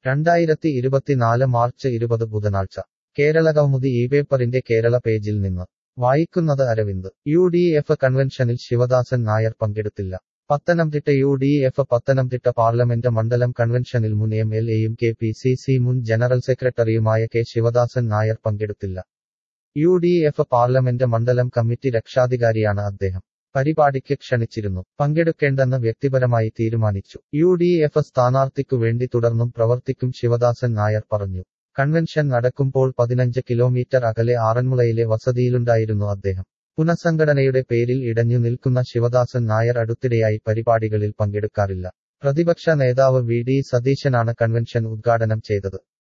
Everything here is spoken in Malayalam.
രണ്ടായിരത്തി ഇരുപത്തിനാല് മാർച്ച് ഇരുപത് ബുധനാഴ്ച കേരള കൗമുദി ഈ പേപ്പറിന്റെ കേരള പേജിൽ നിന്ന് വായിക്കുന്നത് അരവിന്ദ് യു ഡി എഫ് കൺവെൻഷനിൽ ശിവദാസൻ നായർ പങ്കെടുത്തില്ല Pathanamthitta U D F Pathanamthitta parliament മണ്ഡലം കൺവെൻഷനിൽ മുൻ എം എൽ എയും കെ പി സി സി മുൻ ജനറൽ സെക്രട്ടറിയുമായ കെ ശിവദാസൻ നായർ പങ്കെടുത്തില്ല യു ഡി എഫ് പാർലമെന്റ് മണ്ഡലം കമ്മിറ്റി രക്ഷാധികാരിയാണ് അദ്ദേഹം പരിപാടിക്ക് ക്ഷണിച്ചിരുന്നു പങ്കെടുക്കേണ്ടെന്ന് വ്യക്തിപരമായി തീരുമാനിച്ചു യു ഡി എഫ് സ്ഥാനാർത്ഥിക്കു വേണ്ടി തുടർന്നും പ്രവർത്തിക്കും ശിവദാസൻ നായർ പറഞ്ഞു കൺവെൻഷൻ നടക്കുമ്പോൾ പതിനഞ്ച് കിലോമീറ്റർ അകലെ ആറന്മുളയിലെ വസതിയിലുണ്ടായിരുന്നു അദ്ദേഹം പുനഃസംഘടനയുടെ പേരിൽ ഇടഞ്ഞു നിൽക്കുന്ന ശിവദാസൻ നായർ അടുത്തിടെയായി പരിപാടികളിൽ പങ്കെടുക്കാറില്ല പ്രതിപക്ഷ നേതാവ് വി ഡി സതീശനാണ് കൺവെൻഷൻ ഉദ്ഘാടനം ചെയ്തത്